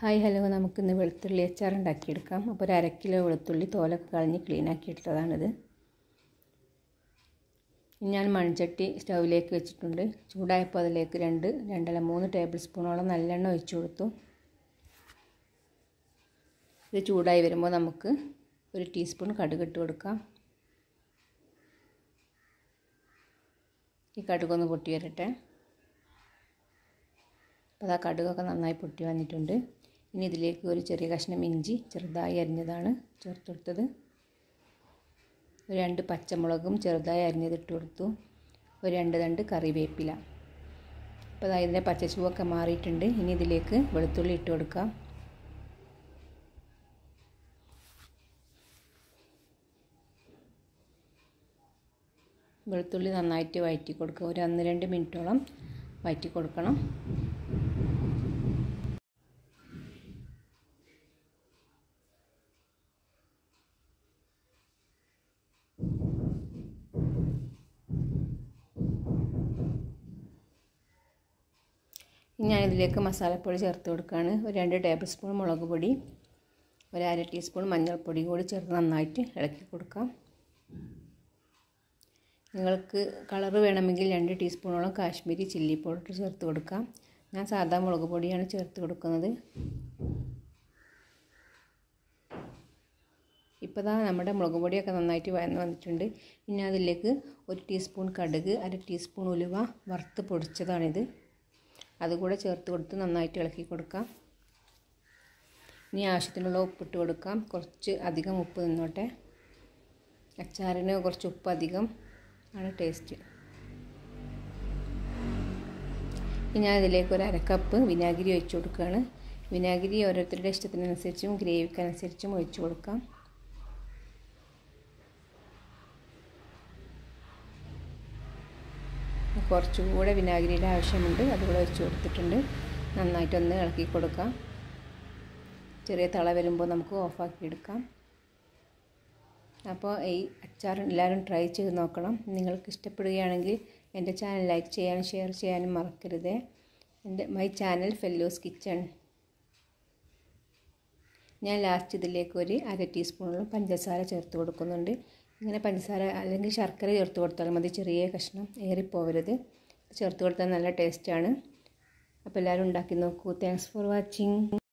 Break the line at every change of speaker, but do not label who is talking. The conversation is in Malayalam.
ഹായ് ഹലോ നമുക്കിന്ന് വെളുത്തുള്ളി അച്ചാർ ഉണ്ടാക്കിയെടുക്കാം അപ്പോൾ ഒരു അര കിലോ വെളുത്തുള്ളി തോലൊക്കെ കളഞ്ഞ് ക്ലീൻ ആക്കി എടുത്തതാണിത് ഞാൻ മൺചട്ടി സ്റ്റൗവിലേക്ക് വെച്ചിട്ടുണ്ട് ചൂടായപ്പോൾ അതിലേക്ക് രണ്ട് രണ്ടല്ല മൂന്ന് ടേബിൾ സ്പൂണോളം നല്ലെണ്ണ ഒഴിച്ചു കൊടുത്തു ഇത് ചൂടായി വരുമ്പോൾ നമുക്ക് ഒരു ടീസ്പൂൺ കടുക് ഇട്ട് കൊടുക്കാം ഈ കടുകൊന്ന് പൊട്ടി വരട്ടെ അപ്പോൾ ആ കടുകൊക്കെ നന്നായി പൊട്ടി വന്നിട്ടുണ്ട് ഇനി ഇതിലേക്ക് ഒരു ചെറിയ കഷ്ണം ഇഞ്ചി ചെറുതായി അരിഞ്ഞതാണ് ചേർത്ത് കൊടുത്തത് ഒരു രണ്ട് പച്ചമുളകും ചെറുതായി അരിഞ്ഞതിട്ട് കൊടുത്തു ഒരു രണ്ട് രണ്ട് കറിവേപ്പില അപ്പോൾ അതായത് ഇതിൻ്റെ പച്ചച്ചുവൊക്കെ മാറിയിട്ടുണ്ട് ഇനി ഇതിലേക്ക് വെളുത്തുള്ളി ഇട്ട് കൊടുക്കാം വെളുത്തുള്ളി നന്നായിട്ട് വഴറ്റി കൊടുക്കുക ഒരു ഒന്ന് രണ്ട് മിനിറ്റോളം വഴറ്റി കൊടുക്കണം ഞാനിതിലേക്ക് മസാലപ്പൊടി ചേർത്ത് കൊടുക്കുകയാണ് ഒരു രണ്ട് ടേബിൾ സ്പൂൺ മുളക് പൊടി ഒരു അര ടീസ്പൂൺ മഞ്ഞൾപ്പൊടി കൂടി ചേർത്ത് നന്നായിട്ട് ഇളക്കി കൊടുക്കാം നിങ്ങൾക്ക് കളറ് വേണമെങ്കിൽ രണ്ട് ടീസ്പൂണോളം കാശ്മീരി ചില്ലി പൗഡർ ചേർത്ത് കൊടുക്കാം ഞാൻ സാധാ മുളക് പൊടിയാണ് ചേർത്ത് കൊടുക്കുന്നത് ഇപ്പോൾ ദാ നമ്മുടെ മുളക് പൊടിയൊക്കെ നന്നായിട്ട് വയന്ന് വന്നിട്ടുണ്ട് പിന്നെ അതിലേക്ക് ഒരു ടീസ്പൂൺ കടുക് അര ടീസ്പൂൺ ഉലുവ വറുത്ത് പൊടിച്ചതാണിത് അതുകൂടെ ചേർത്ത് കൊടുത്ത് നന്നായിട്ട് ഇളക്കി കൊടുക്കാം ഇനി ആവശ്യത്തിനുള്ള ഉപ്പിട്ട് കൊടുക്കാം കുറച്ച് അധികം ഉപ്പ് നിന്നോട്ടെ അച്ചാറിന് കുറച്ച് ഉപ്പ് അധികം ആണ് ടേസ്റ്റ് ഇനി ഞാൻ ഇതിലേക്ക് ഒരു അരക്കപ്പ് വിനാഗിരി ഒഴിച്ചു കൊടുക്കുകയാണ് വിനാഗിരി ഓരോരുത്തരുടെ ഇഷ്ടത്തിനനുസരിച്ചും ഗ്രേവിക്കനുസരിച്ചും ഒഴിച്ചു കൊടുക്കാം കുറച്ചുകൂടെ വിനാഗിരിയുടെ ആവശ്യമുണ്ട് അതുകൂടെ വെച്ച് കൊടുത്തിട്ടുണ്ട് നന്നായിട്ടൊന്ന് ഇളക്കി കൊടുക്കാം ചെറിയ തള വരുമ്പോൾ നമുക്ക് ഓഫാക്കി എടുക്കാം അപ്പോൾ ഈ അച്ചാർ എല്ലാവരും ട്രൈ ചെയ്ത് നോക്കണം നിങ്ങൾക്ക് ഇഷ്ടപ്പെടുകയാണെങ്കിൽ എൻ്റെ ചാനൽ ലൈക്ക് ചെയ്യാനും ഷെയർ ചെയ്യാനും മറക്കരുത് എൻ്റെ മൈ ചാനൽ ഫെല്ലോസ് കിച്ചൺ ഞാൻ ലാസ്റ്റ് ഇതിലേക്ക് ഒരു അര ടീസ്പൂണോളം പഞ്ചസാര ചേർത്ത് കൊടുക്കുന്നുണ്ട് ഇങ്ങനെ പഞ്ചസാര അല്ലെങ്കിൽ ശർക്കര ചേർത്ത് കൊടുത്താൽ മതി ചെറിയ കഷ്ണം ഏറിപ്പോവരുത് ചേർത്ത് കൊടുത്താൽ നല്ല ടേസ്റ്റാണ് അപ്പോൾ എല്ലാവരും ഉണ്ടാക്കി നോക്കൂ താങ്ക്സ് ഫോർ വാച്ചിങ്